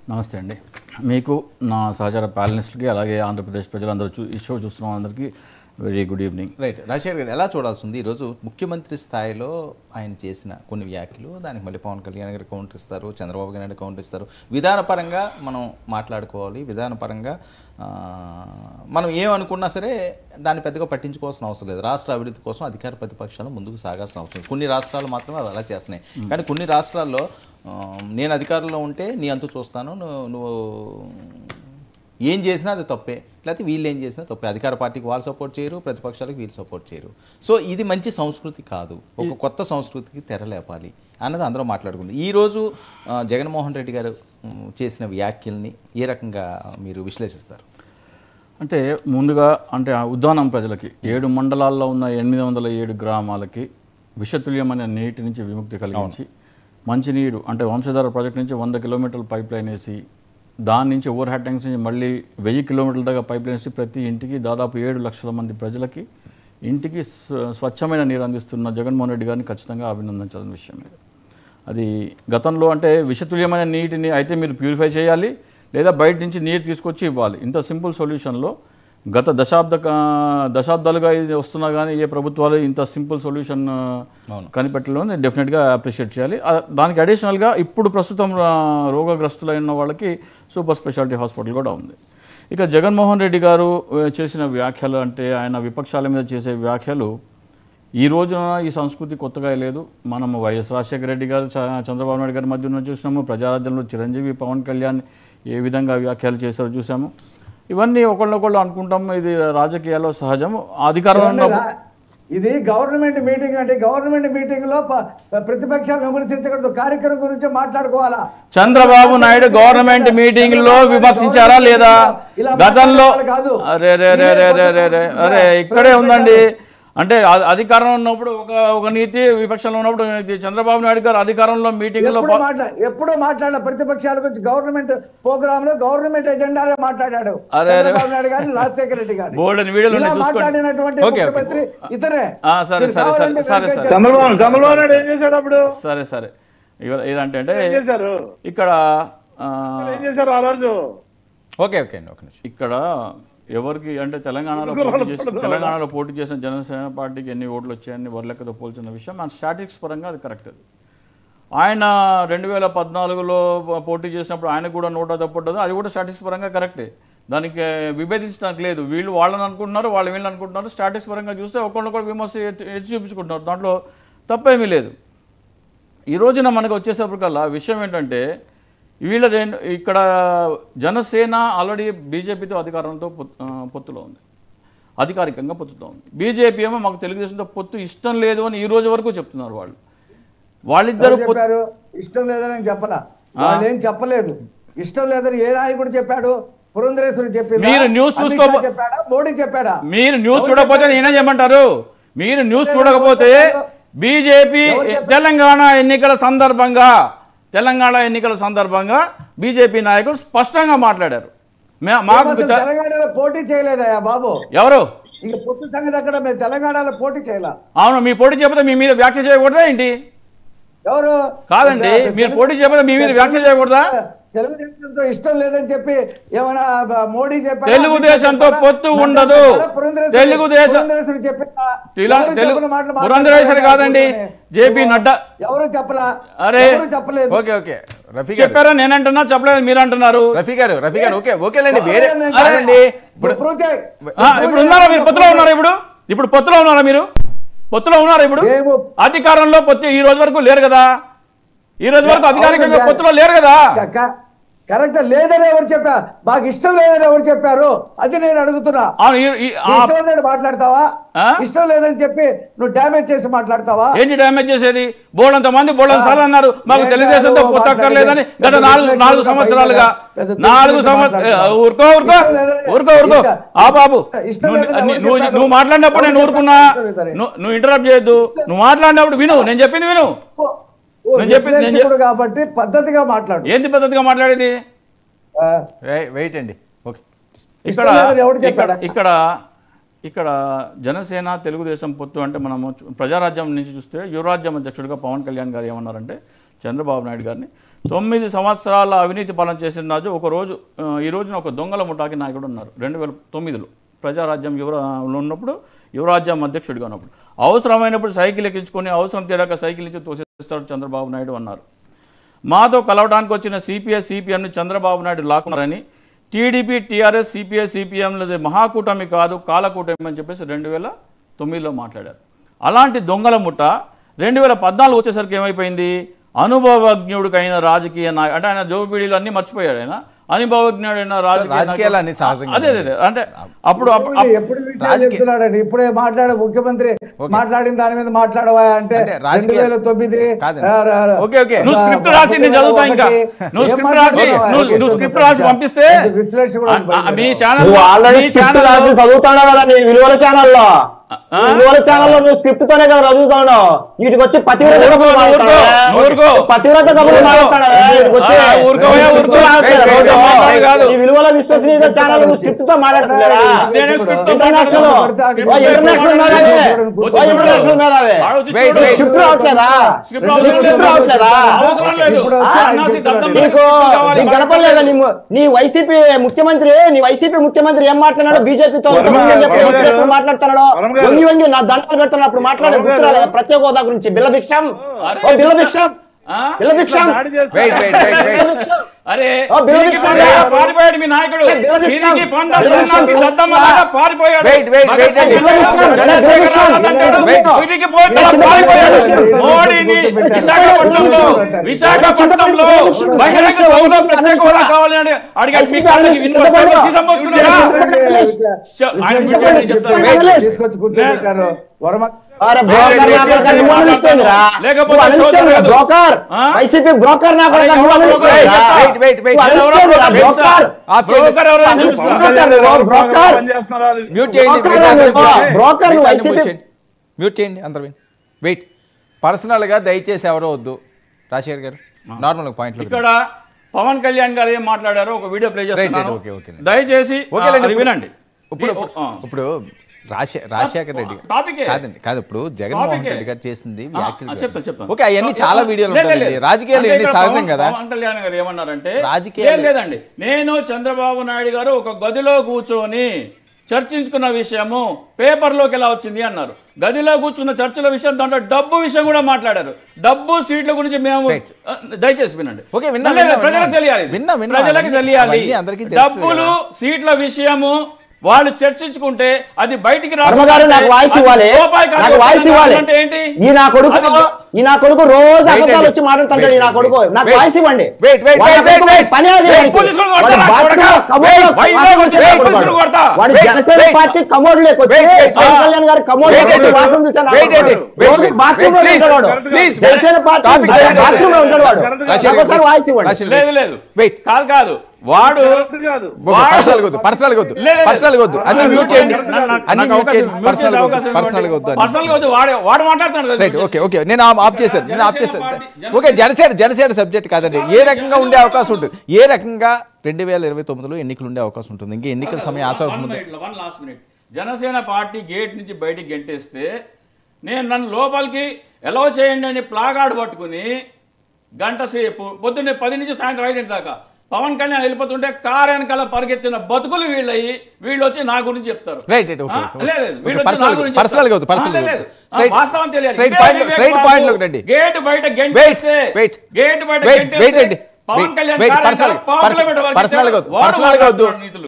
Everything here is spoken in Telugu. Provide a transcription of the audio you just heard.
నమస్తే అండి మీకు నా సహచార ప్యానలిస్ట్కి అలాగే ఆంధ్రప్రదేశ్ ప్రజలందరూ చూ ఈ షో చూస్తున్న అందరికీ very good evening right Rajasekhar గారు ఎలా చూడాల్సి ఉంది ఈరోజు ముఖ్యమంత్రి స్థాయిలో ఆయన చేసిన కొన్ని వ్యాఖ్యలు దానికి మళ్ళీ పవన్ కళ్యాణ్ గారు కౌంటర్ ఇస్తారు చంద్రబాబు నాయుడు కౌంటర్ ఇస్తారు విధానపరంగా మనం మాట్లాడుకోవాలి విధానపరంగా ఆ, మనం ఏమనుకున్నా సరే దాన్ని పెద్దగా పట్టించుకోవాల్సిన అవసరం లేదు రాష్ట్ర అభివృద్ధి కోసం అధికార ప్రతిపక్షాలు ముందుకు సాగాల్సిన అవసరం లేదు. కొన్ని రాష్ట్రాలు మాత్రమే అవి అలా చేస్తున్నాయి కానీ కొన్ని రాష్ట్రాల్లో ఆ, నేను అధికారంలో ఉంటే నీ అంతు చూస్తాను నువ్వు నువ్వు ఏం చేసినా అది తప్పే లేకపోతే వీళ్ళు ఏం చేసినా తప్పే అధికార పార్టీకి వాళ్ళు సపోర్ట్ చేయరు ప్రతిపక్షాలకు వీళ్ళు సపోర్ట్ చేయరు సో ఇది మంచి సంస్కృతి కాదు ఒక కొత్త సంస్కృతికి తెరలేపాలి అన్నది అందరూ మాట్లాడుకుంది ఈరోజు ఆ, జగన్మోహన్ రెడ్డి గారు ఉమ్, చేసిన వ్యాఖ్యల్ని ఏ రకంగా మీరు విశ్లేషిస్తారు అంటే ముందుగా అంటే ఆ ఉద్దానం ప్రజలకి ఏడు మండలాల్లో ఉన్న ఎనిమిది వందల ఏడు గ్రామాలకి విషతుల్యమైన నీటి నుంచి విముక్తి కలిగించి మంచినీరు అంటే వంశధార ప్రాజెక్ట్ నుంచి వంద కిలోమీటర్ల పైప్ లైన్ వేసి దాని నుంచి ఓవర్ హెడ్ ట్యాంక్స్ నుంచి మళ్ళీ వెయ్యి కిలోమీటర్ల దాకా పైప్ లైన్ వేసి ప్రతి ఇంటికి దాదాపు ఏడు లక్షల మంది ప్రజలకి ఇంటికి స్వ- స్వచ్ఛమైన నీరు అందిస్తున్న జగన్మోహన్ రెడ్డి గారిని ఖచ్చితంగా అభినందించాల్సిన విషయం ఇది అది గతంలో అంటే విషతుల్యమైన నీటిని అయితే మీరు ప్యూరిఫై చేయాలి లేదా బయట నుంచి నీరు తీసుకొచ్చి ఇవ్వాలి ఇంత సింపుల్ సొల్యూషన్లో గత దశాబ్ద కా- దశాబ్దాలుగా ఇది వస్తున్నా కానీ ఏ ప్రభుత్వాలు ఇంత సింపుల్ సొల్యూషన్ కనిపెట్టడం డెఫినెట్గా అప్రిషియేట్ చేయాలి ఆ, దానికి అడిషనల్గా ఇప్పుడు ప్రస్తుతం ఆ, రోగగ్రస్తులైన వాళ్ళకి సూపర్ స్పెషాలిటీ హాస్పిటల్ కూడా ఉంది ఇక జగన్మోహన్ రెడ్డి గారు ఆ, చేసిన వ్యాఖ్యలు అంటే ఆయన విపక్షాల మీద చేసే వ్యాఖ్యలు ఈ రోజున ఈ సంస్కృతి కొత్తగా లేదు మనం వైఎస్ రాజశేఖర రెడ్డి గారు చ- చంద్రబాబు నాయుడు గారి మధ్య ఉన్న చూసినాము ప్రజారాజ్యంలో చిరంజీవి పవన్ కళ్యాణ్ ఏ విధంగా వ్యాఖ్యలు చేశారో చూసాము ఇవన్నీ ఒకళ్ళొకళ్ళు అనుకుంటాం ఇది రాజకీయాల్లో సహజం అధికారంలో ఉన్నప్పుడు ఇది గవర్నమెంట్ మీటింగ్ అంటే గవర్నమెంట్ మీటింగ్ లో ప- ప్రతిపక్షాలు విమర్శించకూడదు కార్యక్రమం గురించి మాట్లాడుకోవాలా చంద్రబాబు నాయుడు గవర్నమెంట్ మీటింగ్ లో విమర్శించారా లేదా ఇలా గతంలో మాట్లాడే వాళ్ళు కాదు. అరే రే రే రే రే రే రే అరే ఇక్కడే ఉందండి అంటే అ- అధికారంలో ఉన్నప్పుడు ఒక ఒక నీతి విపక్షంలో ఉన్నప్పుడు ఒక నీతి చంద్రబాబు నాయుడు గారు అధికారంలో మీటింగ్ లో ఎప్పుడు మాట్లా ఎప్పుడు మాట్లాడాల ప్రతిపక్షాల గురించి గవర్నమెంట్ ప్రోగ్రామ్ లో గవర్నమెంట్ ఎజెండాలో మాట్లాడాడు అరే, అరే. చంద్రబాబు నాయుడు గారిని రాజశేఖర రెడ్డి గారు బోల్డెన్ వీడియోలు ఇలా ఉన్నాయి చూసుకోండి. మాట్లాడినటువంటి ఓకే, ఓకే. ముఖ్యమంత్రి ఇతరే ఆ, సరే, మీరు సరే, సరే, కావాలంటే సరే, వెరిఫై సరే. చంద్రబాబు చంద్రబాబు నాయుడు ఏం చేశాడు అప్పుడు సరే సరే ఇవ- ఏదంటే అంటే ఏం చేశారు ఇక్కడ ఆ, ఏం చేశారు ఆ రోజు ఓకే ఓకే అండి ఒక నిమిషం ఇక్కడ ఎవరికి అంటే తెలంగాణలో పోటీ చేసి తెలంగాణలో పోటీ చేసిన జనసేన పార్టీకి ఎన్ని ఓట్లు వచ్చాయని వర్లెక్కతో పోల్చిన విషయం మన స్టాటిక్స్ పరంగా అది కరెక్ట్ అది ఆయన రెండు వేల పద్నాలుగులో పోటీ చేసినప్పుడు ఆయనకు కూడా నోటా తప్పడ్డదు అది కూడా స్టాటిక్స్ పరంగా కరెక్టే దానికి విభేదించడానికి లేదు వీళ్ళు వాళ్ళని అనుకుంటున్నారు వాళ్ళు వీళ్ళని అనుకుంటున్నారు స్టాటిక్స్ పరంగా చూస్తే ఒకళ్ళొకళ్ళు విమర్శ ఎత్తి ఎత్తి చూపించుకుంటున్నారు దాంట్లో తప్పేమీ లేదు ఈ రోజున మనకు వచ్చేసప్పటికల్లా విషయం ఏంటంటే వీళ్ళ రెండు ఇక్కడ జనసేన ఆల్రెడీ బీజేపీతో అధికారంతో పొత్తు- ఆ, పొత్తులో ఉంది అధికారికంగా పొత్తుతో ఉంది బీజేపీ ఏమో మాకు తెలుగుదేశంతో పొత్తు ఇష్టం లేదు అని ఈ రోజు వరకు చెప్తున్నారు వాళ్ళు వాళ్ళిద్దరు ఎవరు చెప్పారు ఇష్టం లేదని చెప్పలా వాళ్ళు ఏం చెప్పలేదు ఇష్టం లేదని ఏ నాయకుడు చెప్పాడు పురంధరేశ్వరి చెప్పిందా? మీరు న్యూస్ అమిత్ చూసుకో- షా చెప్పాడా మోడీ చెప్పాడా మీరు న్యూస్ చూడకపోతే నేనే చేయమంటారు మీరు న్యూస్ చూడకపోతే బీజేపీ తెలంగాణ ఎన్నికల సందర్భంగా తెలంగాణ ఎన్నికల సందర్భంగా బీజేపీ నాయకులు స్పష్టంగా మాట్లాడారు మే- మాకు అసలు తె- తెలంగాణలో పోటీ చేయలేదయ్యా బాబు ఎవరు ఇక పొత్తు సంగతి అక్కడ మేము తెలంగాణలో పోటీ చేయలే అవును మీ పోటీ చెప్పితే మీ మీద వ్యాఖ్య చేయకూడదా ఏంటి ఎవరు కాదండి మీరు పోటీ చెప్పితే మీ మీద వ్యాఖ్య చేయకూడదా తెలుగుదేశంతో ఇష్టం లేదని చెప్పి ఏమైనా బ- మోడీ చెప్పాడా? తెలుగుదేశంతో చెప్పాడా? పొత్తు నడ్డా ఉండదు. చెప్పాడా? పురంధరేశ్వరి- తెలుగుదేశం- పురంధరేశ్వరి చెప్పినా? ఇలా ఎవరు తెలుగు చెప్పిన మాటలు పురంధరేశ్వరి మాట్లాడారు కాదండి అనుకుంటున్నానే. జేపీ నడ్డా ఎవరు చెప్పలా అరే. ఎవరు చెప్పలేదు ఓకే ఓకే రఫీ గారు చెప్పారా నేనంటున్నా చెప్పలేదు మీరు అంటున్నారు రఫీ గారు రఫీ గారు ఓకే ఓకేలేండి వేరే ఎవరైనా అదండి ఇప్పుడు ఇప్పుడు prove చేయి. ఆ, ఇప్పుడు ఉన్నారా మీరు పొత్తులో ఉన్నారా ఇప్పుడు ఇప్పుడు పొత్తులో ఉన్నారా మీరు పొత్తులో ఉన్నారా ఇప్పుడు ఏమో. అధికారంలో పొత్తు ఈ రోజు వరకు లేరు కదా ఈ రోజు వరకు అధికారికంగా అవును, పొత్తులో లేరు కదా క- క- కరెక్ట్ లేదని ఎవరు చెప్పా మాకు ఇష్టం లేదని ఎవరు చెప్పారు అది నేను అడుగుతున్నా అవును, ఈ- ఈ- నీ ఆ- ఇష్టం లేదని మాట్లాడతావా ఆ? ఇష్టం లేదని చెప్పి నువ్వు డ్యామేజ్ చేసి మాట్లాడతావా ఏంటి డ్యామేజ్ చేసేది బోడంత మంది బోడంత సార్లు అన్నారు మాకు ఏంటి తెలుగుదేశంతో అదో పొత్తు అక్కర్లేదని మాట్లాడేది? గత పెద్ద నాలుగు తెలివితేటలు నాలుగు బయట సంవత్సరాలుగా పెద్ద నాలుగు తెలివితేటలు సంవత్సరాలు మాట్లాడతావు. ఊరుకో ఊరుకో ఇష్టం లేదని- ఊరుకో ఊరుకో ఇష్టం- ఆ బాబు ఇష్టం నువ్వు లేదని ఎవరు నువ్వు చెప్పారు? నువ్వు మాట్లాడినప్పుడు నేను ఎవరు ఊరుకున్నా చెప్పారు? ఇష్టం లేదని. నువ్వు నువ్వు ఇంటరప్ట్ చేయొద్దు నువ్వు మాట్లాడినప్పుడు విను నేను చెప్పింది విను ఓ, ఓ నేను చెప్పి- నేను విశ్లేషకుడు కాబట్టి పద్ధతిగా మాట్లాడు ఏంటి పద్ధతిగా మాట్లాడేది ఆ, వెయిట్ అండి ఓకే ఇక్కడ లేదని ఎవడు ఇక్కడ చెప్పాడా? ఇక్కడ ఇక్కడ జనసేన తెలుగుదేశం పొత్తు అంటే మనము ప్రజారాజ్యం నుంచి చూస్తే యువరాజ్యం అధ్యక్షుడిగా పవన్ కళ్యాణ్ గారు ఏమన్నారంటే చంద్రబాబు నాయుడు గారిని తొమ్మిది సంవత్సరాల అవినీతి పాలన చేసిన రాజు ఒక రోజు ఆ, ఈ రోజున ఒక దొంగల ముఠాకి నాయకుడు ఉన్నారు రెండు వేల తొమ్మిదిలో ప్రజారాజ్యం యువరా ఉన్నప్పుడు యువరాజ్యం అధ్యక్షుడిగా ఉన్నప్పుడు అవసరమైనప్పుడు సైకిల్ ఎక్కించుకొని అవసరం తీరాక సైకిల్ ఇచ్చి తోసేస్తాడు చంద్రబాబు నాయుడు అన్నారు మాతో కలవడానికి వచ్చిన సిపిఐ సిపిఎంని చంద్రబాబు నాయుడు లాక్కున్నారని టీడీపీ టీఆర్ఎస్ సిపిఐ సిపిఎంలది మహాకూటమి కాదు కాలకూటమి అని చెప్పేసి రెండు వేల తొమ్మిదిలో మాట్లాడారు అలాంటి దొంగల ముఠ రెండు వేల పద్నాలుగు వచ్చేసరికి ఏమైపోయింది అనుభవజ్ఞుడికైన రాజకీయ నాయ అంటే ఆయన జోబీడీలు అన్నీ మర్చిపోయాడు ఆయన అనుభవజ్ఞుడైన రాజకీయ రాజకీయాలు నాయకుడు- అన్ని సహజంగా అదే అదే అదే. అంటే అప్పుడు అప్పుడు- ఎప్పుడు- ఎప్పుడు విషయాలు చెప్తున్నాడండి ఇప్పుడే మాట్లాడే ముఖ్యమంత్రి మాట్లాడిన దాని మీద మాట్లాడవా అంటే అంటే రెండు రాజకీయ- వేల తొమ్మిది కాదండి. ఆ, రా- రా- ఓకే, ఓకే. నువ్వు స్క్రిప్ట్ రాసి నేను చదువుతా ఇంకా నువ్వు ఏం స్క్రిప్ట్ రాసి మాట్లాడుతున్నావా? నువ్వు నువ్వు స్క్రిప్ట్ రాసి పంపిస్తే విశ్లేషణ కూడా ఆ, ఆ, మీ ఛానల్ నువ్వు ఆల్రెడీ మీ స్క్రిప్ట్ ఛానల్ రాసి చదువుతాడు కదా నీ విలువల ఛానల్లో ఆ? విలువల ఛానల్లో నువ్వు స్క్రిప్ట్ తోనే కదా చదువుతాడు వీటికి వచ్చి పతివ్రత ఊరుకో, కబుర్లు ఊరుకో, మాట్లాడతావా? ఊరుకో. పతివ్రత కబుర్లు ఊరుకో. మాట్లాడతావా? వీటికి వచ్చి ఆ, ఊరుకోవయ్యా, ఊరుకో. స్క్రిప్ట్ రావట్లేదా వెయిట్, రోజు? వెయిట్, వెయిట్, కాదు. ఈ విలువల విశ్వసనీయత ఛానల్ నువ్వు స్క్రిప్ట్ తో మాట్లాడుతున్నారా నేనే స్క్రిప్ట్ తో ఇంటర్నేషనల్ మాట్లాడుతున్నా. ఓ ఇంటర్నేషనల్ మేధావి వచ్చి ఓ చూడు. ఇంటర్నేషనల్ మేధావి వాడు వచ్చి వెయిట్, చూడు. వెయిట్. స్క్రిప్ట్ రావట్లేదా స్క్రిప్ట్ అవసరం లేదు. స్క్రిప్ట్ రావట్లేదా అవసరం లేదు ఇప్పుడు ఆ, వచ్చి అన్నాసి దత్తం నీకు- నీకు స్క్రిప్ట్ కావాలి. నీకు గడపలేదా నీ ము- నీ వైసీపీ ముఖ్యమంత్రి నీ వైసీపీ ముఖ్యమంత్రి ఏం మాట్లాడాడు బీజేపీతో వరం గారు, వరం గారు. ఎప్పుడు మాట్లాడుతున్నాడు వరం గారు. వంగి వంగి నా దండలు పెడుతున్నాడు అప్పుడు మాట్లాడే వరం గారు. గుర్తురాలేదా ప్రత్యేక హోదా గురించి బిల్ల భిక్షం అరే, ఓ బిల్ల భిక్షం ఆ? బిల్ల భిక్షం దాడి చేస్తా. వెయిట్ వెయిట్ వెయిట్ వెయిట్ అరే ఓ, బిల్లు వీరికి ఇస్తాడు. పండ పారిపోయాడు మీ నాయకుడు బిల్లు ఇస్తాడు. వీరికి పండ బిల్లు సన్నాసి ఇస్తాడు. దద్దమ్మలాగా పారిపోయాడు wait, wait, Bhagat wait Singh అండి. అంటాడు, చంద్రశేఖర్ రావు అంటాడు, వెయిట్. వీరికి పోయి వెయిట్. పారిపోయాడు వెయిట్. మోడీని విశాఖపట్నంలో విశాఖపట్నంలో బహిరంగ సభలో ప్రత్యేక హోదా కావాలని అడిగాడు మీ కాళ్ళకి వినపచ్చాడు సీసం పోసుకున్నారా ఆయన కూర్చోండి చెప్తాను తీసుకొచ్చి కూర్చోబెట్టారు వరమ అరే బ్రోకర్ వెయిట్, నా కొడుకు వెయిట్, నువ్వు వెయిట్, అనిపిస్తుందిరా? లేకపోతే నువ్వు సోదరుడు అనిపిస్తుందిరా? కాదు. బ్రోకర్ ఆ? వైసీపీ బ్రోకర్ నా కొడుకు అరే, నువ్వు ఎవరో బ్రోకర్ అనిపిస్తుందిరా? వెయిట్ వెయిట్ వెయిట్ నువ్వు ఎవరో అనిపిస్తుందిరా? బ్రోకర్ బ్రోకర్ ఆఫ్ చేయండి. బ్రోకర్ ఎవరో అని చూపిస్తా బ్రోకర్ నువ్వు, బ్రోకర్ పని చేస్తున్నారా అది? మ్యూట్ చేయండి బ్రోకర్ మిగతా అందరూ నువ్వు, మ్యూట్ చేయండి. బ్రోకర్ నువ్వు మిగతా అందరూ మ్యూట్ వైసీపీ చేయండి మ్యూట్ చేయండి అందరూ వెయిట్ పర్సనల్గా దయచేసి ఎవరో వద్దు రాజశేఖర్ గారు నార్మల్ పాయింట్ ఇక్కడ పవన్ కళ్యాణ్ గారు ఏం మాట్లాడారో ఒక వీడియో ప్లే చేస్తున్నాను ఓకే, ఓకే. దయచేసి ఓకేలేండి అది ఇప్పుడు- వినండి ఇప్పుడు ఈ- ఆ. ఇప్పుడు రాజశే రాజశేఖర్ రెడ్డి గారు- టాపికే. కాదండి కాదు ఇప్పుడు జగన్మోహన్ టాపికే. రెడ్డి గారు చేసింది ఆ, వ్యాఖ్యలు ఆ, చెప్తాను చెప్తాను ఓకే అవన్నీ చాలా వీడియోలు లేదు, ఉంటాయండి లేదు. రాజకీయాలు అంటే ఇవన్నీ ఇక్కడ సహజం పవన్- కదా పవన్ కళ్యాణ్ గారు ఏమన్నారంటే రాజకీయాలు- లేదు, లేదండి నేను చంద్రబాబు నాయుడు గారు ఒక గదిలో కూర్చొని చర్చించుకున్న విషయము పేపర్లోకి ఎలా వచ్చింది అన్నారు గదిలో కూర్చున్న చర్చల విషయం దాంట్లో డబ్బు విషయం కూడా మాట్లాడారు డబ్బు సీట్ల గురించి మేము Right. ఆ, దయచేసి వినండి ఓకే, విన్నా, లేదు, విన్నా, ప్రజలకు విన్నా. తెలియాలి ఇది. విన్నా, విన్నా. ప్రజలకు అవన్నీ- తెలియాలి అవన్నీ అందరికీ తెలుసు డబ్బులు సీట్ల విషయము వాళ్ళు చర్చించుకుంటే అది బయటికి వర్మ గారు నాకు వాయిస్ ఇవ్వాలి నాకు వాయిస్ ఇవ్వాలి అంటే ఏంటి ఈ నా కొడుకు అది- ఈ నా కొడుకు రోజు Wait, అబద్ధాలు wait, వచ్చి మాట్లాడుతుంటాడు wait, ఈ నా కొడుకు wait, నాకు wait. వాయిస్ ఇవ్వండి Wait, wait, వాడి wait, wait, కొడుకు wait. పని అది Wait, వాడికి. పోలీసులను వాడి కొడతారా? బాత్రూంలో కొడతా. కమోడ్లో Wait, wait, వాసన wait, చూసే wait, కొడుకు పోలీసులను వాడు. కొడతా. వాడి Wait, జనసేన wait. పార్టీ కమోడ్లోకి వచ్చి Wait, wait, Pawan ah. Kalyan గారి కమోడ్ Wait, wait, వాసన చూసే నా wait, కొడుకు. wait, wait, రోజు wait, బాత్రూంలో wait, please, ఉంటాడు వాడు. please, Janasena party topic change బాత్రూంలో ఉంటాడు వాడు రాజశేఖర్ నాకు ఒకసారి వాయిస్ ఇవ్వండి రాజశేఖర్ లేదు లేదు వెయిట్ కాదు కాదు వాడు కరెక్ట్ కాదు పర్సనల్ వద్దు పర్సనల్ వద్దు లేదు, లేదు. పర్సనల్ వద్దు అన్ని మ్యూట్ చేయండి నాకు- నాకు- అన్ని నాకు మ్యూట్ అవకాశం- చేయండి మ్యూట్ పర్సనల్ చేసే వద్దు అవకాశం పర్సనల్ ఇవ్వండి. వద్దు అన్ని. పర్సనల్ గా వద్దు వాడు వాడు మాట్లాడుతున్నాడు కదా రైట్ ఓకే ఓకే నేను ఆఫ్ ఆఫ్ చేశాను నేను ఆఫ్ చేశాను party- okay Janasena Janasena subject కాదండి ఏ రకంగా ఉండే అవకాశం ఉంటుంది ఏ రకంగా రెండు వేల ఇరవై తొమ్మిదిలో ఎన్నికలు ఉండే అవకాశం ఉంటుంది ఇంకా ఎన్నికల సమయం ఆసరా వన్ ఉంది minute, one last minute Janasena party gate నుంచి బయటికి గెంటేస్తే నేను నన్ను లోపలికి ఎలవ చేయండి అని ప్లాగాడు పట్టుకుని గంట సేపు పొద్దున్నే పది నుంచి సాయంత్రం ఐదింటి దాకా పవన్ కళ్యాణ్ వెళ్ళిపోతుంటే కారు వెనకాల పరిగెత్తిన బతుకులు వీళ్ళయి వీళ్ళు వచ్చి నా గురించి చెప్తారు రైట్ రైట్ ఓకే ఆ, ఓకే. లేదు, లేదు. ఓకే, వీళ్ళు వచ్చి పర్సనల్ నా గురించి పర్సనల్ గా వద్దు చెప్తారు. పర్సనల్ ఆ, గా లేదు, వద్దు. లేదు. స్ట్రైట్ ఆ, వాస్తవం తెలియాలి. స్ట్రైట్ ఇదే point Vivek straight Babu point లోకి రండి గేట్ బయట వెయిట్ గెంటేస్తే వెయిట్ గేట్ బయట వెయిట్ గెంటేస్తే వెయిట్ అండి Pawan Kalyan wait car personal వెనకాల పావు కిలోమీటర్ వరకు పర్సనల్ గా వద్దు వాడు పర్సనల్ గా వద్దు మాట్లాడుతున్నాడు నీతులు.